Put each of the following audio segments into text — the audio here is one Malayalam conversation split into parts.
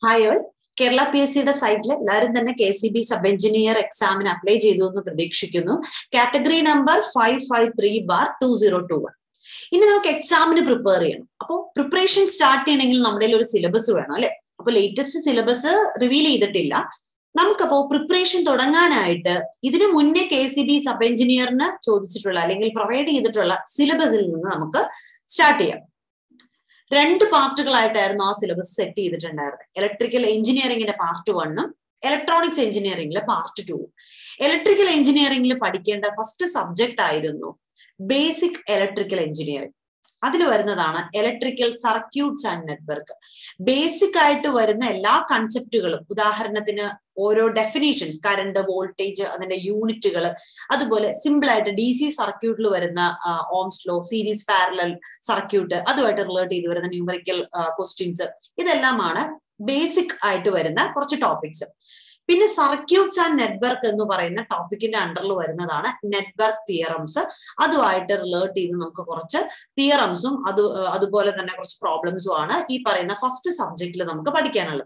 hi all Kerala P S സിയുടെ സൈറ്റിൽ എല്ലാവരും തന്നെ K C B sub engineer എക്സാമിന് അപ്ലൈ ചെയ്തു എന്ന് പ്രതീക്ഷിക്കുന്നു category number five five three bar two zero two one ഇനി നമുക്ക് എക്സാമിന് പ്രിപ്പയർ ചെയ്യണം അപ്പോൾ പ്രിപ്പറേഷൻ സ്റ്റാർട്ട് ചെയ്യണമെങ്കിൽ നമ്മുടെ ഒരു സിലബസ് വേണം അല്ലെ അപ്പൊ ലേറ്റസ്റ്റ് സിലബസ് റിവീൽ ചെയ്തിട്ടില്ല നമുക്കപ്പോ പ്രിപ്പറേഷൻ തുടങ്ങാനായിട്ട് ഇതിനു മുന്നേ കെ സി ബി സബ് എഞ്ചിനീയറിന് ചോദിച്ചിട്ടുള്ള അല്ലെങ്കിൽ പ്രൊവൈഡ് ചെയ്തിട്ടുള്ള സിലബസിൽ നിന്ന് നമുക്ക് സ്റ്റാർട്ട് ചെയ്യാം രണ്ട് പാർട്ടുകളായിട്ടായിരുന്നു ആ സിലബസ് സെറ്റ് ചെയ്തിട്ടുണ്ടായിരുന്നത് ഇലക്ട്രിക്കൽ എഞ്ചിനീയറിംഗിന്റെ പാർട്ട് വണ്ണും ഇലക്ട്രോണിക്സ് എഞ്ചിനീയറിംഗിലെ പാർട്ട് ടൂവും ഇലക്ട്രിക്കൽ എഞ്ചിനീയറിംഗിൽ പഠിക്കേണ്ട ഫസ്റ്റ് സബ്ജക്ട് ആയിരുന്നു ബേസിക് ഇലക്ട്രിക്കൽ എഞ്ചിനീയറിംഗ് അതിൽ വരുന്നതാണ് electrical circuits and network basic ആയിട്ട് വരുന്ന എല്ലാ കൺസെപ്റ്റുകളും ഉദാഹരണത്തിന് ഓരോ ഡെഫിനേഷൻസ് കറണ്ട് വോൾട്ടേജ് അതിന്റെ യൂണിറ്റുകൾ അതുപോലെ സിമ്പിൾ ആയിട്ട് ഡി സി സർക്യൂട്ടിൽ വരുന്ന Ohm's law series parallel circuit അതുമായിട്ട് റിലേറ്റ് ചെയ്ത് വരുന്ന ന്യൂമറിക്കൽ ക്വസ്റ്റ്യൻസ് ഇതെല്ലാമാണ് ബേസിക് ആയിട്ട് വരുന്ന കുറച്ച് ടോപ്പിക്സ് പിന്നെ സർക്യൂട്ട്സ് ആൻഡ് നെറ്റ്വർക്ക് എന്ന് പറയുന്ന ടോപ്പിക്കിന്റെ അണ്ടറിൽ വരുന്നതാണ് നെറ്റ്വർക്ക് തിയറംസ് അതുമായിട്ട് റിലേറ്റ് ചെയ്ത് നമുക്ക് കുറച്ച് തിയറംസും അത് അതുപോലെ തന്നെ കുറച്ച് പ്രോബ്ലംസും ആണ് ഈ പറയുന്ന ഫസ്റ്റ് സബ്ജക്റ്റിൽ നമുക്ക് പഠിക്കാനുള്ളത്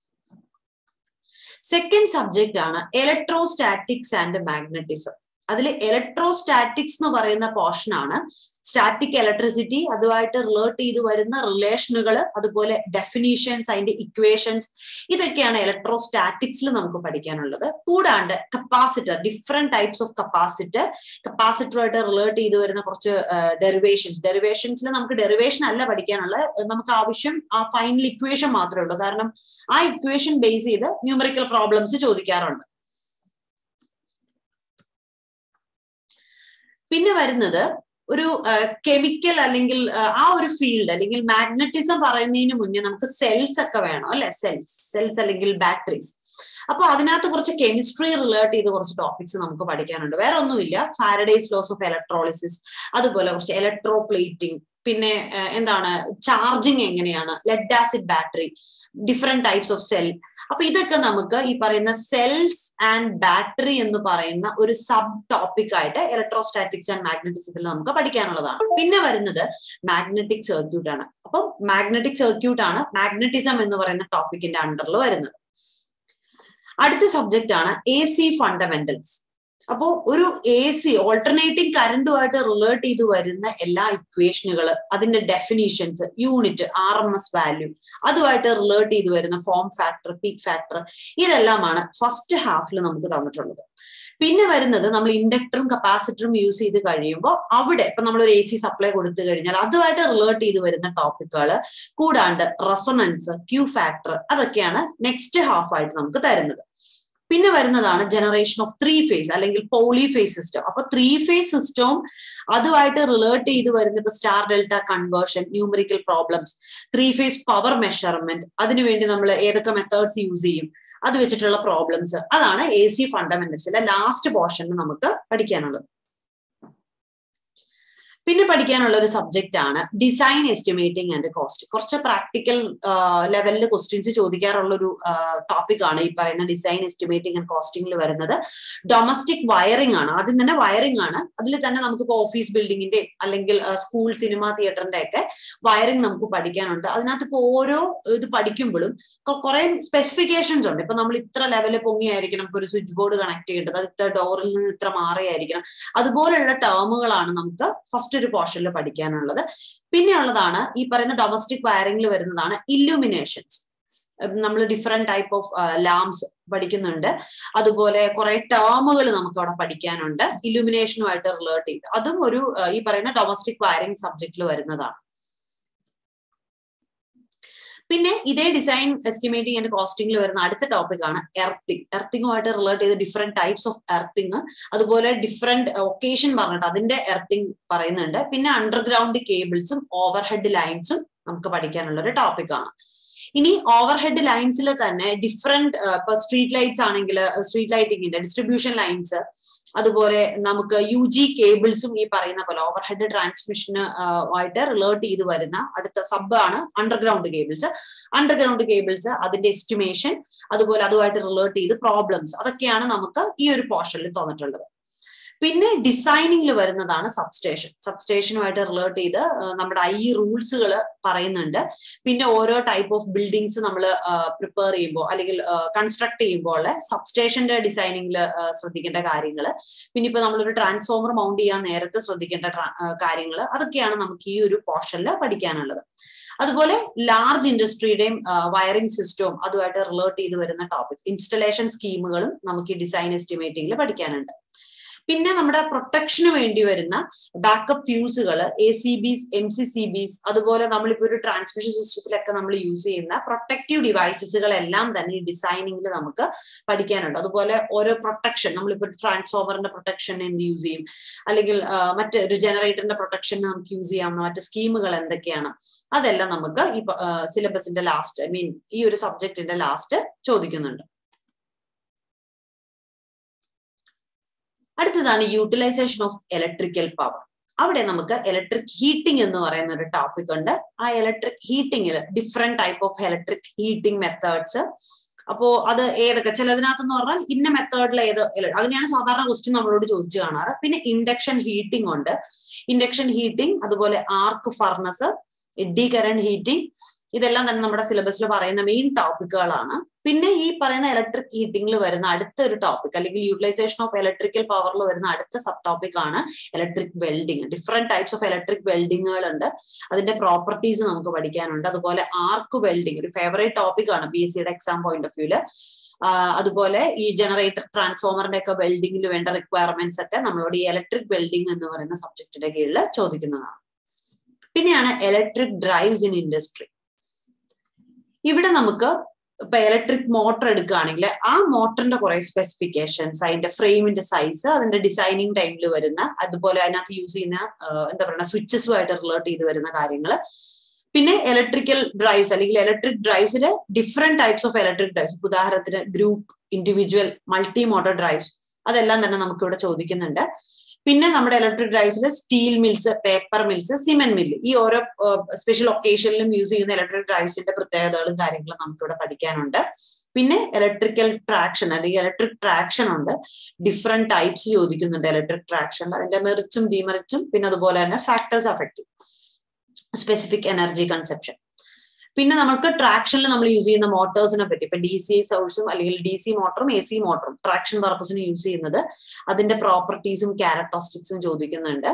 സെക്കൻഡ് സബ്ജക്റ്റ് ആണ് ഇലക്ട്രോസ്റ്റാറ്റിക്സ് ആൻഡ് മാഗ്നറ്റിസം അതിൽ ഇലക്ട്രോസ്റ്റാറ്റിക്സ് എന്ന് പറയുന്ന പോർഷൻ ആണ് സ്റ്റാറ്റിക് ഇലക്ട്രിസിറ്റി അതുമായിട്ട് റിലേറ്റ് ചെയ്ത് വരുന്ന റിലേഷനുകൾ അതുപോലെ ഡെഫിനീഷൻസ് അതിന്റെ ഇക്വേഷൻസ് ഇതൊക്കെയാണ് ഇലക്ട്രോസ്റ്റാറ്റിക്സിൽ നമുക്ക് പഠിക്കാനുള്ളത് കൂടാണ്ട് capacitor different types of capacitor കപ്പാസിറ്ററുമായിട്ട് റിലേറ്റ് ചെയ്ത് വരുന്ന കുറച്ച് ഡെറിവേഷൻസ് ഡെറിവേഷൻസിൽ നമുക്ക് ഡെറിവേഷൻ അല്ല പഠിക്കാനുള്ളത് നമുക്ക് ആവശ്യം ആ ഫൈനൽ ഇക്വേഷൻ മാത്രമേ ഉള്ളൂ കാരണം ആ ഇക്വേഷൻ ബേസ് ചെയ്ത് ന്യൂമറിക്കൽ പ്രോബ്ലംസ് ചോദിക്കാറുണ്ട് പിന്നെ വരുന്നത് ഒരു കെമിക്കൽ അല്ലെങ്കിൽ ആ ഒരു ഫീൽഡ് അല്ലെങ്കിൽ മാഗ്നറ്റിസം പറയുന്നതിന് മുന്നേ നമുക്ക് സെൽസ് ഒക്കെ വേണം അല്ലെ സെൽസ് സെൽസ് അല്ലെങ്കിൽ ബാറ്ററീസ് അപ്പൊ അതിനകത്ത് കുറച്ച് കെമിസ്ട്രി റിലേറ്റ് ചെയ്ത് കുറച്ച് ടോപ്പിക്സ് നമുക്ക് പഠിക്കാനുണ്ട് വേറെ ഒന്നുമില്ല ഫാരഡേസ് ലോസ് ഓഫ് ഇലക്ട്രോളിസിസ് അതുപോലെ കുറച്ച് ഇലക്ട്രോ പ്ലേറ്റിംഗ് പിന്നെ എന്താണ് ചാർജിങ് എങ്ങനെയാണ് lead acid battery different types of cell അപ്പൊ ഇതൊക്കെ നമുക്ക് ഈ പറയുന്ന സെൽസ് ആൻഡ് ബാറ്ററി എന്ന് പറയുന്ന ഒരു സബ് ടോപ്പിക് ആയിട്ട് ഇലക്ട്രോസ്റ്റാറ്റിക്സ് ആൻഡ് മാഗ്നറ്റിസത്തിൽ നമുക്ക് പഠിക്കാനുള്ളതാണ് പിന്നെ വരുന്നത് മാഗ്നറ്റിക് സർക്യൂട്ട് ആണ് അപ്പം മാഗ്നറ്റിക് സർക്യൂട്ട് ആണ് മാഗ്നറ്റിസം എന്ന് പറയുന്ന ടോപ്പിക്കിന്റെ അണ്ടറിൽ വരുന്നത് അടുത്ത സബ്ജക്റ്റ് ആണ് എ സി ഫണ്ടമെന്റൽസ് അപ്പോ ഒരു എ സി ഓൾട്ടർനേറ്റിംഗ് കറണ്ടുമായിട്ട് റിലേറ്റ് ചെയ്ത് വരുന്ന എല്ലാ ഇക്വേഷനുകൾ അതിന്റെ definitions unit R M S value അതുമായിട്ട് റിലേറ്റ് ചെയ്ത് വരുന്ന ഫോം ഫാക്ടർ പീക്ക് ഫാക്ടർ ഇതെല്ലാമാണ് ഫസ്റ്റ് ഹാഫിൽ നമുക്ക് തന്നിട്ടുള്ളത് പിന്നെ വരുന്നത് നമ്മൾ ഇൻഡക്ടറും കപ്പാസിറ്ററും യൂസ് ചെയ്ത് കഴിയുമ്പോൾ അവിടെ ഇപ്പൊ നമ്മൾ ഒരു എ സി സപ്ലൈ കൊടുത്തു കഴിഞ്ഞാൽ അതുമായിട്ട് റിലേറ്റ് ചെയ്ത് വരുന്ന ടോപ്പിക്കുകൾ കൂടാണ്ട് റെസൊണൻസ് ക്യൂ ഫാക്ടർ അതൊക്കെയാണ് നെക്സ്റ്റ് ഹാഫ് ആയിട്ട് നമുക്ക് തരുന്നത് പിന്നെ വരുന്നതാണ് ജനറേഷൻ ഓഫ് ത്രീ ഫേസ് അല്ലെങ്കിൽ പോളി ഫേസ് സിസ്റ്റം അപ്പൊ ത്രീ ഫേസ് സിസ്റ്റവും അതുമായിട്ട് റിലേറ്റ് ചെയ്ത് വരുന്ന ഇപ്പൊ star delta conversion numerical problems three phase power measurement അതിനുവേണ്ടി നമ്മൾ ഏതൊക്കെ മെത്തേഡ്സ് യൂസ് ചെയ്യും അത് വെച്ചിട്ടുള്ള പ്രോബ്ലംസ് അതാണ് എ സി ഫണ്ടമെന്റൽസിലെ ലാസ്റ്റ് പോർഷനിൽ നമുക്ക് പഠിക്കാനുള്ളത് പിന്നെ പഠിക്കാനുള്ള ഒരു സബ്ജക്റ്റ് ആണ് ഡിസൈൻ എസ്റ്റിമേറ്റിംഗ് ആൻഡ് കോസ്റ്റ് കുറച്ച് പ്രാക്ടിക്കൽ ലെവലിൽ ക്വസ്റ്റ്യൻസ് ചോദിക്കാറുള്ള ഒരു ടോപ്പിക് ആണ് ഈ പറയുന്ന ഡിസൈൻ എസ്റ്റിമേറ്റിംഗ് ആൻഡ് കോസ്റ്റിംഗിൽ വരുന്നത് ഡൊമസ്റ്റിക് വയറിംഗ് ആണ് ആദ്യം തന്നെ വയറിംഗ് ആണ് അതിൽ തന്നെ നമുക്കിപ്പോൾ ഓഫീസ് ബിൽഡിങ്ങിന്റെ അല്ലെങ്കിൽ സ്കൂൾ സിനിമ തിയേറ്ററിന്റെ ഒക്കെ വയറിംഗ് നമുക്ക് പഠിക്കാനുണ്ട് അതിനകത്ത് ഇപ്പോൾ ഓരോ ഇത് പഠിക്കുമ്പോഴും കുറെ സ്പെസിഫിക്കേഷൻസ് ഉണ്ട് ഇപ്പൊ നമ്മൾ ഇത്ര ലെവലിൽ പൊങ്ങിയായിരിക്കണം ഇപ്പൊ ഒരു സ്വിച്ച് ബോർഡ് കണക്ട് ചെയ്യേണ്ടത് അത് ഇത്ര ഡോറിൽ നിന്ന് ഇത്ര മാറിയായിരിക്കണം അതുപോലെയുള്ള ടേമുകളാണ് നമുക്ക് ഫസ്റ്റ് ഒരു പോർഷനിൽ പഠിക്കാനുള്ളത് പിന്നെ ഉള്ളതാണ് ഈ പറയുന്ന ഡൊമസ്റ്റിക് വയറിംഗിൽ വരുന്നതാണ് ഇല്ലുമിനേഷൻസ് നമ്മൾ ഡിഫറെന്റ് ടൈപ്പ് ഓഫ് ലാംസ് പഠിക്കുന്നുണ്ട് അതുപോലെ കുറെ ടേമുകൾ നമുക്ക് അവിടെ പഠിക്കാനുണ്ട് ഇല്ലുമിനേഷനുമായിട്ട് റിലേറ്റ് ചെയ്ത് അതും ഒരു ഈ പറയുന്ന ഡൊമസ്റ്റിക് വയറിംഗ് സബ്ജക്റ്റിൽ വരുന്നതാണ് പിന്നെ ഇതേ ഡിസൈൻ എസ്റ്റിമേറ്റിംഗ് ആൻഡ് കോസ്റ്റിംഗിൽ വരുന്ന അടുത്ത ടോപ്പിക് ആണ് എർത്തിങ് എർത്തിങ്ങുമായിട്ട് റിലേറ്റ് ചെയ്ത് ഡിഫറെന്റ് ടൈപ്സ് ഓഫ് എർത്തിങ് അതുപോലെ ഡിഫറെന്റ് ഒക്കേഷൻ പറഞ്ഞിട്ട് അതിന്റെ എർത്തിങ് പറയുന്നുണ്ട് പിന്നെ അണ്ടർഗ്രൗണ്ട് കേബിൾസും ഓവർഹെഡ് ലൈൻസും നമുക്ക് പഠിക്കാനുള്ള ഒരു ടോപ്പിക് ആണ് ഇനി ഓവർഹെഡ് ലൈൻസിൽ തന്നെ ഡിഫറെന്റ് ഇപ്പൊ സ്ട്രീറ്റ് ലൈറ്റ്സ് ആണെങ്കിൽ സ്ട്രീറ്റ് ലൈറ്റിങ്ങിന്റെ ഡിസ്ട്രിബ്യൂഷൻ ലൈൻസ് അതുപോലെ നമുക്ക് യു ജി കേബിൾസും ഈ പറയുന്ന പോലെ ഓവർഹെഡ് ട്രാൻസ്മിഷന് ആയിട്ട് റിലേറ്റ് ചെയ്ത് വരുന്ന അടുത്ത സബ് ആണ് അണ്ടർഗ്രൗണ്ട് കേബിൾസ് അണ്ടർഗ്രൗണ്ട് കേബിൾസ് അതിന്റെ എസ്റ്റിമേഷൻ അതുപോലെ അതുമായിട്ട് റിലേറ്റ് ചെയ്ത് പ്രോബ്ലംസ് അതൊക്കെയാണ് നമുക്ക് ഈ ഒരു പോർഷനിൽ തോന്നിട്ടുള്ളത് പിന്നെ ഡിസൈനിങ്ങിൽ വരുന്നതാണ് സബ്സ്റ്റേഷൻ സബ്സ്റ്റേഷനുമായിട്ട് റിലേറ്റ് ചെയ്ത് നമ്മുടെ ഐ റൂൾസുകൾ പറയുന്നുണ്ട് പിന്നെ ഓരോ ടൈപ്പ് ഓഫ് ബിൽഡിങ്സ് നമ്മൾ പ്രിപ്പയർ ചെയ്യുമ്പോൾ അല്ലെങ്കിൽ കൺസ്ട്രക്ട് ചെയ്യുമ്പോൾ സബ്സ്റ്റേഷന്റെ ഡിസൈനിങ്ങിൽ ശ്രദ്ധിക്കേണ്ട കാര്യങ്ങൾ പിന്നെ ഇപ്പൊ നമ്മളൊരു ട്രാൻസ്ഫോമർ മൗണ്ട് ചെയ്യാൻ നേരത്തെ ശ്രദ്ധിക്കേണ്ട കാര്യങ്ങൾ അതൊക്കെയാണ് നമുക്ക് ഈ ഒരു പോർഷനിൽ പഠിക്കാനുള്ളത് അതുപോലെ ലാർജ് ഇൻഡസ്ട്രിയുടെയും വയറിംഗ് സിസ്റ്റവും അതുമായിട്ട് റിലേറ്റ് ചെയ്ത് വരുന്ന ടോപ്പിക് ഇൻസ്റ്റലേഷൻ സ്കീമുകളും നമുക്ക് ഈ ഡിസൈൻ എസ്റ്റിമേറ്റിംഗിൽ പഠിക്കാനുണ്ട് പിന്നെ നമ്മുടെ പ്രൊട്ടക്ഷന് വേണ്ടി വരുന്ന ബാക്കപ്പ് ഫ്യൂസുകൾ A C Bs M C C Bs അതുപോലെ നമ്മളിപ്പോ ഒരു ട്രാൻസ്മിഷൻ സിസ്റ്റത്തിലൊക്കെ നമ്മൾ യൂസ് ചെയ്യുന്ന പ്രൊട്ടക്റ്റീവ് ഡിവൈസസുകളെല്ലാം തന്നെ ഈ ഡിസൈനിങ്ങിൽ നമുക്ക് പഠിക്കാനുണ്ട് അതുപോലെ ഓരോ പ്രൊട്ടക്ഷൻ നമ്മളിപ്പോ ട്രാൻസ്ഫോമറിന്റെ പ്രൊട്ടക്ഷൻ എന്ത് യൂസ് ചെയ്യും അല്ലെങ്കിൽ മറ്റൊരു ജനറേറ്ററിന്റെ പ്രൊട്ടക്ഷൻ നമുക്ക് യൂസ് ചെയ്യാവുന്ന മറ്റ് സ്കീമുകൾ എന്തൊക്കെയാണ് അതെല്ലാം നമുക്ക് ഈ സിലബസിന്റെ ലാസ്റ്റ് ഐ മീൻ ഈ ഒരു സബ്ജക്റ്റിന്റെ ലാസ്റ്റ് ചോദിക്കുന്നുണ്ട് അടുത്തതാണ് യൂട്ടിലൈസേഷൻ ഓഫ് ഇലക്ട്രിക്കൽ പവർ അവിടെ നമുക്ക് ഇലക്ട്രിക് ഹീറ്റിംഗ് എന്ന് പറയുന്ന ഒരു ടോപ്പിക് ഉണ്ട് ആ ഇലക്ട്രിക് ഹീറ്റിംഗിൽ different type of electric heating methods അപ്പോ അത് ഏതൊക്കെ ചിലതിനകത്തെന്ന് പറഞ്ഞാൽ ഇന്ന മെത്തേഡിൽ ഏത് അതിനെയാണ് സാധാരണ ക്വസ്റ്റ്യൻ നമ്മളോട് ചോദിച്ചു കാണാറ് പിന്നെ ഇൻഡക്ഷൻ ഹീറ്റിംഗ് ഉണ്ട് ഇൻഡക്ഷൻ ഹീറ്റിംഗ് അതുപോലെ arc furnace eddy current heating ഇതെല്ലാം തന്നെ നമ്മുടെ സിലബസിൽ പറയുന്ന മെയിൻ ടോപ്പിക്കുകളാണ് പിന്നെ ഈ പറയുന്ന ഇലക്ട്രിക് ഹീറ്റിംഗിൽ വരുന്ന അടുത്ത ഒരു ടോപ്പിക് അല്ലെങ്കിൽ യൂട്ടിലൈസേഷൻ ഓഫ് ഇലക്ട്രിക്കൽ പവറിൽ വരുന്ന അടുത്ത സബ് ടോപ്പിക് ആണ് electric welding different types of electric വെൽഡിങ്ങുകൾ ഉണ്ട് അതിന്റെ പ്രോപ്പർട്ടീസ് നമുക്ക് പഠിക്കാനുണ്ട് അതുപോലെ ആർക്ക് വെൽഡിങ് ഒരു ഫേവറേറ്റ് ടോപ്പിക് ആണ് പി എസ് സിയുടെ എക്സാം പോയിന്റ് ഓഫ് വ്യൂല് അതുപോലെ ഈ ജനറേറ്റർ ട്രാൻസ്ഫോമറിന്റെ ഒക്കെ വെൽഡിങ്ങിൽ വേണ്ട റിക്വയർമെന്റ്സ് ഒക്കെ നമ്മളോട് ഈ ഇലക്ട്രിക് വെൽഡിംഗ് എന്ന് പറയുന്ന സബ്ജക്റ്റിന്റെ കീഴിൽ ചോദിക്കുന്നതാണ് പിന്നെയാണ് ഇലക്ട്രിക് ഡ്രൈവ്സ് ഇൻ ഇൻഡസ്ട്രി ഇവിടെ നമുക്ക് ഇപ്പൊ ഇലക്ട്രിക് മോട്ടർ എടുക്കുകയാണെങ്കിൽ ആ മോട്ടറിന്റെ കുറെ സ്പെസിഫിക്കേഷൻസ് അതിന്റെ ഫ്രെയിമിന്റെ സൈസ് അതിന്റെ ഡിസൈനിങ് ടൈമിൽ വരുന്ന അതുപോലെ അതിനകത്ത് യൂസ് ചെയ്യുന്ന എന്താ പറയുക സ്വിച്ചസുമായിട്ട് റിലേറ്റ് ചെയ്ത് വരുന്ന കാര്യങ്ങൾ പിന്നെ ഇലക്ട്രിക്കൽ ഡ്രൈവ്സ് അല്ലെങ്കിൽ ഇലക്ട്രിക് ഡ്രൈവ്സിൽ different types of electric drives ഉദാഹരണത്തിന് group individual multi motor drives അതെല്ലാം തന്നെ നമുക്ക് ഇവിടെ ചോദിക്കുന്നുണ്ട് പിന്നെ നമ്മുടെ ഇലക്ട്രിക് ഡ്രൈവ്സിൽ steel mills paper mills cement mill ഈ ഓരോ സ്പെഷ്യൽ ഒക്കേഷനിലും യൂസ് ചെയ്യുന്ന ഇലക്ട്രിക് ഡ്രൈവ്സിന്റെ പ്രത്യേകതകളും കാര്യങ്ങളും നമുക്കിവിടെ പഠിക്കാനുണ്ട് പിന്നെ ഇലക്ട്രിക്കൽ ട്രാക്ഷൻ അല്ലെങ്കിൽ ഇലക്ട്രിക് ട്രാക്ഷൻ ഉണ്ട് ഡിഫറെന്റ് ടൈപ്സ് ചോദിക്കുന്നുണ്ട് ഇലക്ട്രിക് ട്രാക്ഷൻ അതിന്റെ മെറിറ്റും ഡിമെറിറ്റും പിന്നെ അതുപോലെ തന്നെ factors affect specific energy conception പിന്നെ നമുക്ക് ട്രാക്ഷനിൽ നമ്മൾ യൂസ് ചെയ്യുന്ന മോട്ടോഴ്സിനെ പറ്റി ഇപ്പൊ ഡി സി സോഴ്സും അല്ലെങ്കിൽ ഡി സി മോട്ടറും എ സി മോട്ടറും ട്രാക്ഷൻ പർപ്പസിന് യൂസ് ചെയ്യുന്നത് അതിന്റെ പ്രോപ്പർട്ടീസും ക്യാരക്ടറിസ്റ്റിക്സും ചോദിക്കുന്നുണ്ട്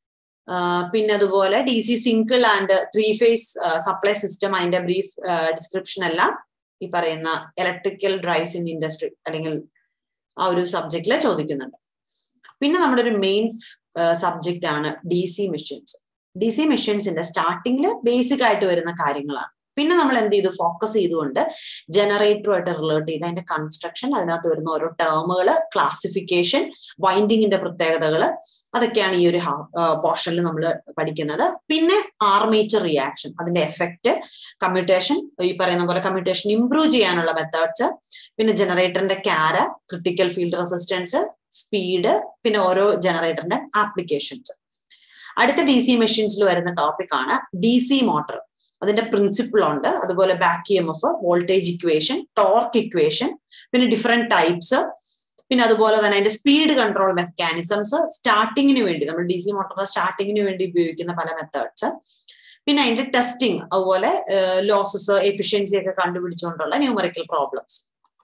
പിന്നെ അതുപോലെ D C single and three phase supply system അതിന്റെ ബ്രീഫ് ഡിസ്ക്രിപ്ഷൻ എല്ലാം ഈ പറയുന്ന ഇലക്ട്രിക്കൽ ഡ്രൈവ്സ് ഇൻ ഇൻഡസ്ട്രി അല്ലെങ്കിൽ ആ ഒരു സബ്ജക്റ്റിൽ ചോദിക്കുന്നുണ്ട് പിന്നെ നമ്മുടെ ഒരു മെയിൻ സബ്ജക്റ്റ് ആണ് D C machines D C മെഷീൻസിന്റെ സ്റ്റാർട്ടിങ്ങിൽ ബേസിക് ആയിട്ട് വരുന്ന കാര്യങ്ങളാണ് പിന്നെ നമ്മൾ എന്ത് ചെയ്തു ഫോക്കസ് ചെയ്തുകൊണ്ട് ജനറേറ്ററുമായിട്ട് റിലേറ്റ് ചെയ്ത് അതിന്റെ കൺസ്ട്രക്ഷൻ അതിനകത്ത് വരുന്ന ഓരോ ടേമുകൾ ക്ലാസിഫിക്കേഷൻ വൈൻഡിങ്ങിന്റെ പ്രത്യേകതകൾ അതൊക്കെയാണ് ഈ ഒരു പോർഷനിൽ നമ്മൾ പഠിക്കുന്നത് പിന്നെ ആർമേച്ചർ റിയാക്ഷൻ അതിന്റെ എഫക്റ്റ് കമ്മ്യൂട്ടേഷൻ ഈ പറയുന്ന പോലെ കമ്മ്യൂട്ടേഷൻ ഇംപ്രൂവ് ചെയ്യാനുള്ള മെത്തേഡ്സ് പിന്നെ ജനറേറ്ററിന്റെ ക്യാര ക്രിട്ടിക്കൽ ഫീൽഡ് റെസിസ്റ്റൻസ് സ്പീഡ് പിന്നെ ഓരോ ജനറേറ്ററിന്റെ ആപ്ലിക്കേഷൻസ് അടുത്ത ഡി സി മെഷീൻസിൽ വരുന്ന ടോപ്പിക് ആണ് ഡി സി മോട്ടർ അതിന്റെ പ്രിൻസിപ്പിൾ ഉണ്ട് അതുപോലെ back E M F voltage equation torque equation പിന്നെ ഡിഫറെന്റ് ടൈപ്സ് പിന്നെ അതുപോലെ തന്നെ അതിന്റെ സ്പീഡ് കൺട്രോൾ മെക്കാനിസംസ് സ്റ്റാർട്ടിങ്ങിന് വേണ്ടി നമ്മൾ ഡി സി മോട്ടറിന്റെ സ്റ്റാർട്ടിങ്ങിന് വേണ്ടി ഉപയോഗിക്കുന്ന പല മെത്തേഡ്സ് പിന്നെ അതിന്റെ ടെസ്റ്റിംഗ് അതുപോലെ ലോസസ് എഫിഷ്യൻസി ഒക്കെ കണ്ടുപിടിച്ചുകൊണ്ടുള്ള ന്യൂമറിക്കൽ പ്രോബ്ലംസ്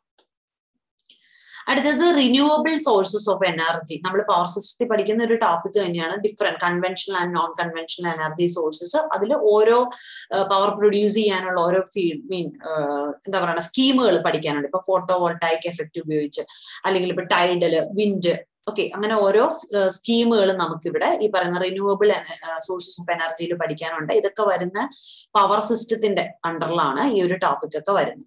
അടുത്തത് റിന്യൂവബിൾ സോഴ്സസ് ഓഫ് എനർജി നമ്മൾ പവർ സിസ്റ്റത്തിൽ പഠിക്കുന്ന ഒരു ടോപ്പിക് തന്നെയാണ് different conventional and non conventional energy sources അതിൽ ഓരോ പവർ പ്രൊഡ്യൂസ് ചെയ്യാനുള്ള ഓരോ ഫീൽഡ് മീൻ എന്താ പറയുക സ്കീമുകൾ പഠിക്കാനുണ്ട് ഇപ്പൊ ഫോട്ടോ വോൾട്ടായിക് എഫക്റ്റ് ഉപയോഗിച്ച് അല്ലെങ്കിൽ ഇപ്പൊ ടൈഡല് വിൻഡ് ഓക്കെ അങ്ങനെ ഓരോ സ്കീമുകളും നമുക്കിവിടെ ഈ പറയുന്ന റിന്യൂവബിൾ സോഴ്സസ് ഓഫ് എനർജിയിൽ പഠിക്കാനുണ്ട് ഇതൊക്കെ വരുന്ന പവർ സിസ്റ്റത്തിന്റെ അണ്ടറിലാണ് ഈ ഒരു ടോപ്പിക് ഒക്കെ വരുന്നത്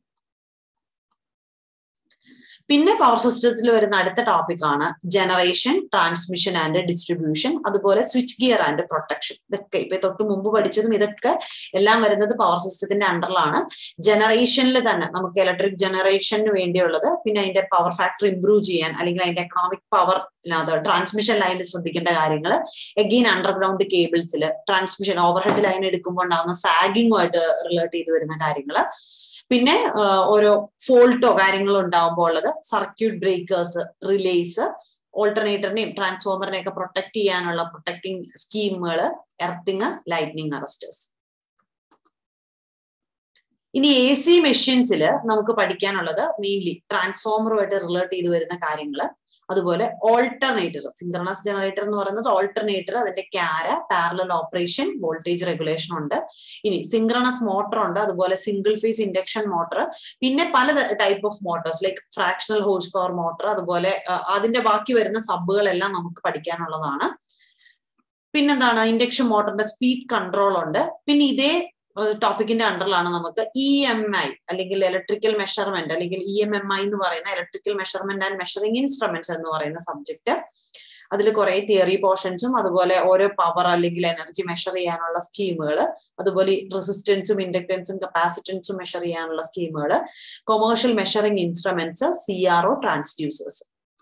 പിന്നെ പവർ സിസ്റ്റത്തിൽ വരുന്ന അടുത്ത ടോപ്പിക് ആണ് ജനറേഷൻ ട്രാൻസ്മിഷൻ ആൻഡ് ഡിസ്ട്രിബ്യൂഷൻ അതുപോലെ സ്വിച്ച് ഗിയർ ആൻഡ് പ്രൊട്ടക്ഷൻ ഇതൊക്കെ ഇപ്പൊ തൊട്ട് മുമ്പ് പഠിച്ചതും ഇതൊക്കെ എല്ലാം വരുന്നത് പവർ സിസ്റ്റത്തിന്റെ അണ്ടറിലാണ് ജനറേഷനിൽ തന്നെ നമുക്ക് ഇലക്ട്രിക് ജനറേഷന് വേണ്ടിയുള്ളത് പിന്നെ അതിന്റെ പവർ ഫാക്ടർ ഇംപ്രൂവ് ചെയ്യാൻ അല്ലെങ്കിൽ അതിന്റെ എക്കണോമിക് പവർ ട്രാൻസ്മിഷൻ ലൈനിൽ ശ്രദ്ധിക്കേണ്ട കാര്യങ്ങൾ എഗെയിൻ അണ്ടർഗ്രൗണ്ട് കേബിൾസിൽ ട്രാൻസ്മിഷൻ ഓവർഹെഡ് ലൈൻ എടുക്കുമ്പോൾ ഉണ്ടാകുന്ന സാഗിങ്ങുമായിട്ട് റിലേറ്റ് ചെയ്ത് വരുന്ന കാര്യങ്ങൾ പിന്നെ ഓരോ ഫോൾട്ടോ കാര്യങ്ങളോ ഉണ്ടാവുമ്പോൾ ഉള്ളത് സർക്യൂട്ട് ബ്രേക്കേഴ്സ് റിലേസ് ഓൾട്ടർനേറ്ററിനെയും ട്രാൻസ്ഫോമറിനെയും ഒക്കെ പ്രൊട്ടക്ട് ചെയ്യാനുള്ള പ്രൊട്ടക്ടിങ് സ്കീമുകൾ എർത്തിങ് ലൈറ്റ്നിങ് അറസ്റ്റേഴ്സ് ഇനി എ സി മെഷീൻസിൽ നമുക്ക് പഠിക്കാനുള്ളത് മെയിൻലി ട്രാൻസ്ഫോമറുമായിട്ട് റിലേറ്റ് ചെയ്ത് വരുന്ന കാര്യങ്ങൾ അതുപോലെ ഓൾട്ടർനേറ്റർ സിങ്ക്രണസ് ജനറേറ്റർ എന്ന് പറയുന്നത് ഓൾട്ടർനേറ്റർ അതിന്റെ ക്യാര പാരലൽ ഓപ്പറേഷൻ വോൾട്ടേജ് റെഗുലേഷൻ ഉണ്ട് ഇനി സിങ്ക്രണസ് മോട്ടർ ഉണ്ട് അതുപോലെ സിംഗിൾ ഫേസ് ഇൻഡക്ഷൻ മോട്ടർ പിന്നെ പല type of motors like fractional horsepower motor അതുപോലെ അതിന്റെ ബാക്കി വരുന്ന സബുകളെല്ലാം നമുക്ക് പഠിക്കാനുള്ളതാണ് പിന്നെന്താണ് ഇൻഡക്ഷൻ മോട്ടറിന്റെ സ്പീഡ് കൺട്രോൾ ഉണ്ട് പിന്നെ ഇതേ ടോപ്പിക്കിന്റെ അണ്ടറിലാണ് നമുക്ക് ഇ എം ഐ അല്ലെങ്കിൽ ഇലക്ട്രിക്കൽ മെഷർമെന്റ് അല്ലെങ്കിൽ ഇ എം എം ഐ എന്ന് പറയുന്ന electrical measurement and measuring instruments എന്ന് പറയുന്ന സബ്ജക്ട് അതിൽ കുറെ തിയറി പോർഷൻസും അതുപോലെ ഓരോ പവർ അല്ലെങ്കിൽ എനർജി മെഷർ ചെയ്യാനുള്ള സ്കീമുകൾ അതുപോലെ റെസിസ്റ്റൻസും ഇൻഡക്ടൻസും കപ്പാസിറ്റൻസും മെഷർ ചെയ്യാനുള്ള സ്കീമുകൾ commercial measuring instruments C R O transducers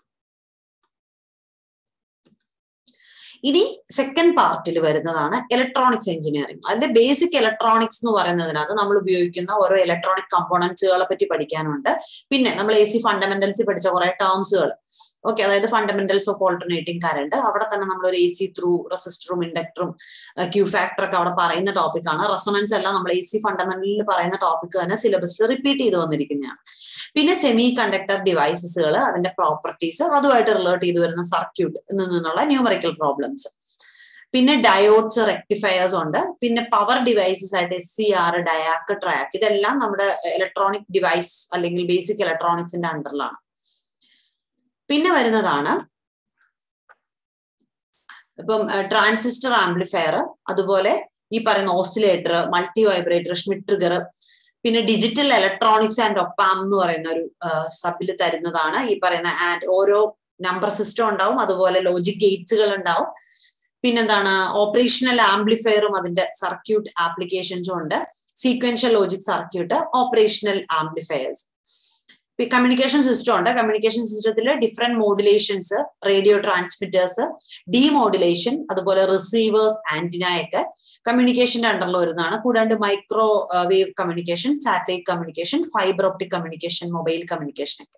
ഇനി സെക്കൻഡ് പാർട്ടിൽ വരുന്നതാണ് ഇലക്ട്രോണിക്സ് എഞ്ചിനീയറിംഗ് അതിന്റെ ബേസിക് ഇലക്ട്രോണിക്സ് എന്ന് പറയുന്നതിനകത്ത് നമ്മൾ ഉപയോഗിക്കുന്ന ഓരോ ഇലക്ട്രോണിക് കമ്പോണൻസുകളെ പറ്റി പഠിക്കാനുണ്ട് പിന്നെ നമ്മൾ എ സി ഫണ്ടമെന്റൽസ് പഠിച്ച കുറെ ടേംസുകൾ ഓക്കെ അതായത് ഫണ്ടമെന്റൽസ് ഓഫ് ഓൾട്ടർനേറ്റിംഗ് കറണ്ട് അവിടെ തന്നെ നമ്മൾ ഒരു എ സി ത്രൂ റെസിസ്റ്ററും ഇൻഡക്ടറും ക്യൂ ഫാക്ടർ ഒക്കെ അവിടെ പറയുന്ന ടോപ്പിക്കാണ് റെസൊണൻസ് എല്ലാം നമ്മൾ എ സി ഫണ്ടമെന്റലിൽ പറയുന്ന ടോപ്പിക് തന്നെ സിലബസിൽ റിപ്പീറ്റ് ചെയ്ത് വന്നിരിക്കുന്നതാണ് പിന്നെ സെമി കണ്ടക്ടർ ഡിവൈസസുകൾ അതിന്റെ പ്രോപ്പർട്ടീസ് അതുമായിട്ട് റിലേറ്റ് ചെയ്ത് വരുന്ന സർക്യൂട്ട് നിന്നുള്ള ന്യൂമറിക്കൽ പ്രോബ്ലംസ് പിന്നെ ഡയോഡ്സ് റെക്ടിഫയേഴ്സ് ഉണ്ട് പിന്നെ പവർ ഡിവൈസസ് ആയിട്ട് S C R diac triac ഇതെല്ലാം നമ്മുടെ ഇലക്ട്രോണിക് ഡിവൈസ് അല്ലെങ്കിൽ ബേസിക് ഇലക്ട്രോണിക്സിന്റെ അണ്ടറിലാണ് പിന്നെ വരുന്നതാണ് ഇപ്പം ട്രാൻസിസ്റ്റർ ആംപ്ലിഫയർ അതുപോലെ ഈ പറയുന്ന oscillator multivibrator Schmitt trigger പിന്നെ ഡിജിറ്റൽ ഇലക്ട്രോണിക്സ് ആൻഡ് ഒപ്പാം എന്ന് പറയുന്ന ഒരു സബിൽ തരുന്നതാണ് ഈ പറയുന്ന ആൻഡ് ഓരോ നമ്പർ സിസ്റ്റം ഉണ്ടാവും അതുപോലെ ലോജിക് ഗേറ്റ്സുകൾ ഉണ്ടാവും പിന്നെന്താണ് ഓപ്പറേഷണൽ ആംപ്ലിഫയറും അതിന്റെ സർക്യൂട്ട് ആപ്ലിക്കേഷൻസും ഉണ്ട് sequential logic circuit operational amplifiers communication system ഉണ്ട് കമ്മ്യൂണിക്കേഷൻ സിസ്റ്റത്തിൽ different modulations radio transmitters demodulation അതുപോലെ റിസീവേഴ്സ് ആന്റിന ഒക്കെ കമ്മ്യൂണിക്കേഷന്റെ അണ്ടറിൽ വരുന്നതാണ് കൂടാണ്ട് microwave communication satellite communication fibre optic communication mobile communication ഒക്കെ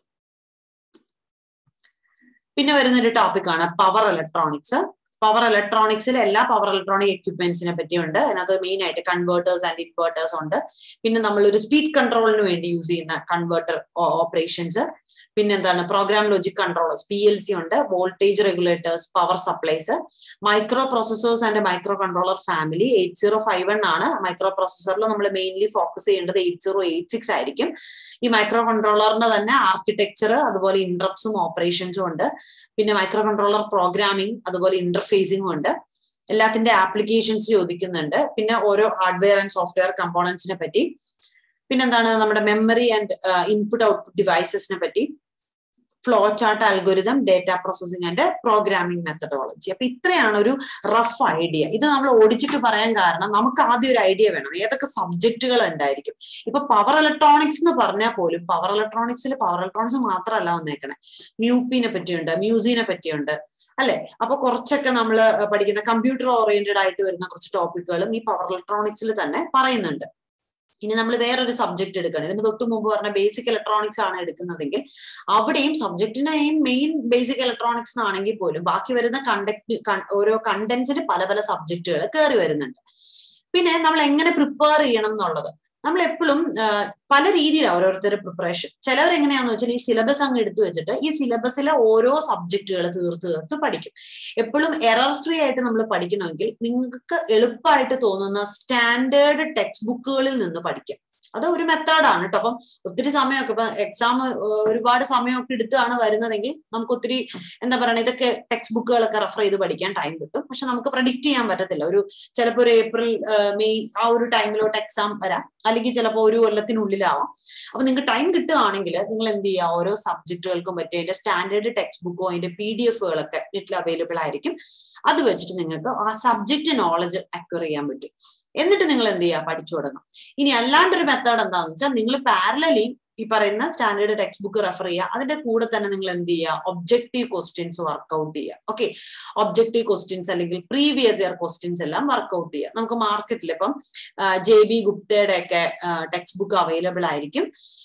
പിന്നെ വരുന്ന ഒരു ടോപ്പിക്കാണ് പവർ ഇലക്ട്രോണിക്സ് പവർ ഇലക്ട്രോണിക്സിൽ എല്ലാ പവർ ഇലക്ട്രോണിക് എക്യുപ്മെന്റ്സിനെ പറ്റിയുണ്ട് അതിനകത്ത് മെയിൻ ആയിട്ട് കൺവേർട്ടേഴ്സ് ആൻഡ് ഇൻവേർട്ടേഴ്സ് ഉണ്ട് പിന്നെ നമ്മൾ ഒരു സ്പീഡ് കൺട്രോളിന് വേണ്ടി യൂസ് ചെയ്യുന്ന കൺവേർട്ടർ ഓപ്പറേഷൻസ് പിന്നെ എന്താണ് program logic controllers P L C ഉണ്ട് voltage regulators power supplies microprocessors and microcontroller family eight zero five one ആണ് മൈക്രോ പ്രോസസറിൽ നമ്മൾ മെയിൻലി ഫോക്കസ് ചെയ്യേണ്ടത് എയ്റ്റ് സീറോ എയ്റ്റ് സിക്സ് ആയിരിക്കും ഈ മൈക്രോ കൺട്രോളറിന്റെ തന്നെ ആർക്കിടെക്ചർ അതുപോലെ ഇൻട്രപ്സും ഓപ്പറേഷൻസും ഉണ്ട് പിന്നെ മൈക്രോ കൺട്രോളർ പ്രോഗ്രാമിംഗ് അതുപോലെ ഇന്റർഫേസിംഗും ഉണ്ട് എല്ലാത്തിന്റെ ആപ്ലിക്കേഷൻസ് ചോദിക്കുന്നുണ്ട് പിന്നെ ഓരോ ഹാർഡ്വെയർ ആൻഡ് സോഫ്റ്റ്വെയർ കമ്പോണൻസിനെ പറ്റി പിന്നെന്താണ് നമ്മുടെ മെമ്മറി ആൻഡ് ഇൻപുട്ട് ഔട്ട്പുട്ട് ഡിവൈസസിനെ പറ്റി flow chart algorithm data processing and programming methodology അപ്പൊ ഇത്രയാണ് ഒരു റഫ് ഐഡിയ ഇത് നമ്മൾ ഓടിച്ചിട്ട് പറയാൻ കാരണം നമുക്ക് ആദ്യം ഒരു ഐഡിയ വേണം ഏതൊക്കെ സബ്ജക്റ്റുകൾ ഉണ്ടായിരിക്കും ഇപ്പൊ പവർ ഇലക്ട്രോണിക്സ് എന്ന് പറഞ്ഞാൽ പോലും പവർ ഇലക്ട്രോണിക്സിൽ പവർ ഇലക്ട്രോണിക്സ് മാത്രമല്ല വന്നേക്കണേ മ്യൂപ്പിനെ പറ്റിയുണ്ട് മ്യൂസിനെ പറ്റിയുണ്ട് അല്ലെ അപ്പൊ കുറച്ചൊക്കെ നമ്മൾ പഠിക്കുന്ന കമ്പ്യൂട്ടർ ഓറിയന്റഡ് ആയിട്ട് വരുന്ന കുറച്ച് ടോപ്പിക്കുകളും ഈ പവർ ഇലക്ട്രോണിക്സിൽ തന്നെ പറയുന്നുണ്ട് ഇനി നമ്മൾ വേറൊരു സബ്ജക്ട് എടുക്കണം ഇതിന് തൊട്ട് മുമ്പ് പറഞ്ഞ ബേസിക് ഇലക്ട്രോണിക്സ് ആണ് എടുക്കുന്നതെങ്കിൽ അവിടെയും സബ്ജക്റ്റിനെയും മെയിൻ ബേസിക് ഇലക്ട്രോണിക്സ് ആണെങ്കിൽ പോലും ബാക്കി വരുന്ന കണ്ടക്ട് ഓരോ കണ്ടന്റ്സിന് പല പല സബ്ജക്റ്റുകൾ കയറി വരുന്നുണ്ട് പിന്നെ നമ്മൾ എങ്ങനെ പ്രിപ്പയർ ചെയ്യണം എന്നുള്ളത് നമ്മൾ എപ്പോഴും പല രീതിയിലാണ് ഓരോരുത്തർ പ്രിപ്പറേഷൻ ചിലവർ എങ്ങനെയാണെന്ന് വെച്ചാൽ ഈ സിലബസ് അങ്ങ് എടുത്തു വെച്ചിട്ട് ഈ സിലബസിലെ ഓരോ സബ്ജക്റ്റുകൾ തീർത്ത് തീർത്ത് പഠിക്കും എപ്പോഴും എറർ ഫ്രീ ആയിട്ട് നമ്മൾ പഠിക്കണമെങ്കിൽ നിങ്ങൾക്ക് എളുപ്പമായിട്ട് തോന്നുന്ന സ്റ്റാൻഡേർഡ് ടെക്സ്റ്റ് ബുക്കുകളിൽ നിന്ന് പഠിക്കാം അത് ഒരു മെത്തേഡാണ് കേട്ടോ അപ്പം ഒത്തിരി സമയമൊക്കെ ഇപ്പൊ എക്സാം ഒരുപാട് സമയമൊക്കെ എടുത്താണ് വരുന്നതെങ്കിൽ നമുക്ക് ഒത്തിരി എന്താ പറയുക ഇതൊക്കെ ടെക്സ്റ്റ് ബുക്കുകളൊക്കെ റെഫർ ചെയ്ത് പഠിക്കാൻ ടൈം കിട്ടും പക്ഷെ നമുക്ക് പ്രഡിക്റ്റ് ചെയ്യാൻ പറ്റത്തില്ല ഒരു ചിലപ്പോൾ ഒരു ഏപ്രിൽ മെയ് ആ ഒരു ടൈമിലോട്ട് എക്സാം വരാം അല്ലെങ്കിൽ ചിലപ്പോൾ ഒരു കൊല്ലത്തിനുള്ളിലാവാം അപ്പൊ നിങ്ങൾക്ക് ടൈം കിട്ടുകയാണെങ്കിൽ നിങ്ങൾ എന്ത് ചെയ്യുക ഓരോ സബ്ജക്റ്റുകൾക്കും പറ്റും അതിന്റെ സ്റ്റാൻഡേർഡ് ടെക്സ്റ്റ് ബുക്കോ അതിന്റെ പി ഡി എഫുകളൊക്കെ നെറ്റിൽ അവൈലബിൾ ആയിരിക്കും അത് വെച്ചിട്ട് നിങ്ങൾക്ക് ആ സബ്ജക്റ്റ് നോളജ് അക്വയർ ചെയ്യാൻ പറ്റും എന്നിട്ട് നിങ്ങൾ എന്ത് ചെയ്യുക പഠിച്ചു തുടങ്ങും ഇനി അല്ലാണ്ടൊരു മെത്തേഡ് എന്താണെന്ന് വെച്ചാൽ നിങ്ങൾ പാരലലി ഈ പറയുന്ന സ്റ്റാൻഡേർഡ് ടെക്സ്റ്റ് ബുക്ക് റെഫർ ചെയ്യുക അതിന്റെ കൂടെ തന്നെ നിങ്ങൾ എന്ത് ചെയ്യുക ഒബ്ജക്റ്റീവ് ക്വസ്റ്റ്യൻസ് വർക്ക്ഔട്ട് ചെയ്യുക ഓക്കെ ഒബ്ജക്റ്റീവ് ക്വസ്റ്റ്യൻസ് അല്ലെങ്കിൽ പ്രീവിയസ് ഇയർ ക്വസ്റ്റ്യൻസ് എല്ലാം വർക്ക്ഔട്ട് ചെയ്യുക നമുക്ക് മാർക്കറ്റിൽ ഇപ്പം ജെ ബി ഗുപ്തയുടെ ഒക്കെ ടെക്സ്റ്റ് ബുക്ക് അവൈലബിൾ ആയിരിക്കും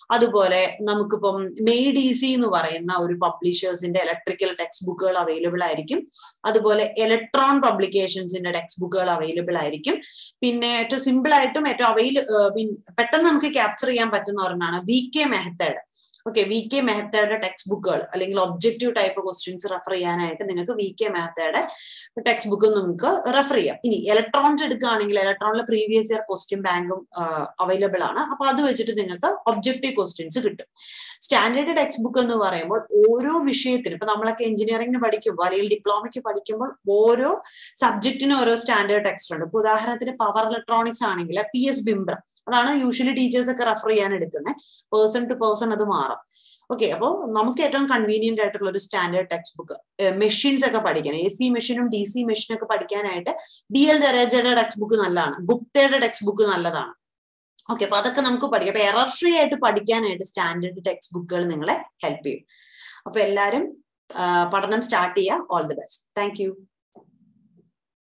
അതുപോലെ നമുക്കിപ്പം മെയ്ഡ് ഈസി എന്ന് പറയുന്ന ഒരു പബ്ലിഷേഴ്സിന്റെ ഇലക്ട്രിക്കൽ ടെക്സ്റ്റ് ബുക്കുകൾ അവൈലബിൾ ആയിരിക്കും അതുപോലെ ഇലക്ട്രോൺ പബ്ലിക്കേഷൻസിന്റെ ടെക്സ്റ്റ് ബുക്കുകൾ അവൈലബിൾ ആയിരിക്കും പിന്നെ ഏറ്റവും സിമ്പിൾ ആയിട്ടും ഏറ്റവും അവൈല പെട്ടെന്ന് നമുക്ക് ക്യാപ്ചർ ചെയ്യാൻ പറ്റുന്ന ഒരെണ്ണമാണ് V K Mehta okay V K Mehta text ബുക്കുകൾ അല്ലെങ്കിൽ ഒബ്ജക്റ്റീവ് ടൈപ്പ് ക്വസ്റ്റ്യൻസ് റെഫർ ചെയ്യാനായിട്ട് നിങ്ങൾക്ക് V K Mehta text book നമുക്ക് റെഫർ ചെയ്യാം ഇനി ഇലക്ട്രോൺസ് എടുക്കുകയാണെങ്കിൽ ഇലക്ട്രോണിൽ പ്രീവിയസ് ഇയർ ക്വസ്റ്റ്യൻ ബാങ്കും അവൈലബിൾ ആണ് അപ്പൊ അത് വെച്ചിട്ട് നിങ്ങൾക്ക് ഒബ്ജക്റ്റീവ് ക്വസ്റ്റ്യൻസ് കിട്ടും സ്റ്റാൻഡേർഡ് ടെക്സ്റ്റ് ബുക്ക് എന്ന് പറയുമ്പോൾ ഓരോ വിഷയത്തിനും ഇപ്പൊ നമ്മളൊക്കെ എഞ്ചിനീയറിംഗിന് പഠിക്കുമ്പോൾ അല്ലെങ്കിൽ ഡിപ്ലോമയ്ക്ക് പഠിക്കുമ്പോൾ ഓരോ സബ്ജക്റ്റിനും ഓരോ സ്റ്റാൻഡേർഡ് ടെക്സ്റ്റ് ഉണ്ട് ഇപ്പൊ ഉദാഹരണത്തിന് പവർ ഇലക്ട്രോണിക്സ് ആണെങ്കിൽ പി എസ് ബിംബ്ര അതാണ് യൂഷ്വലി ടീച്ചേഴ്സ് ഒക്കെ റെഫർ ചെയ്യാൻ എടുക്കുന്നത് പേഴ്സൺ ടു പേഴ്സൺ അത് മാറും ഓക്കെ അപ്പോൾ നമുക്ക് ഏറ്റവും കൺവീനിയന്റ് ആയിട്ടുള്ള ഒരു സ്റ്റാൻഡേർഡ് ടെക്സ്റ്റ് ബുക്ക് മെഷീൻസ് ഒക്കെ പഠിക്കാൻ എ സി മെഷീനും ഡി സി മെഷീനും ഒക്കെ പഠിക്കാനായിട്ട് ഡി എൽ ദരജയുടെ ടെക്സ്റ്റ് ബുക്ക് നല്ലതാണ് ഗുപ്തയുടെ ടെക്സ്റ്റ് ബുക്ക് നല്ലതാണ് ഓക്കെ അപ്പൊ അതൊക്കെ നമുക്ക് പഠിക്കാം അപ്പൊ എറർ ഫ്രീ ആയിട്ട് പഠിക്കാനായിട്ട് സ്റ്റാൻഡേർഡ് ടെക്സ്റ്റ് ബുക്കുകൾ നിങ്ങളെ ഹെൽപ്പ് ചെയ്യും അപ്പൊ എല്ലാവരും പഠനം സ്റ്റാർട്ട് ചെയ്യാം all the best thank U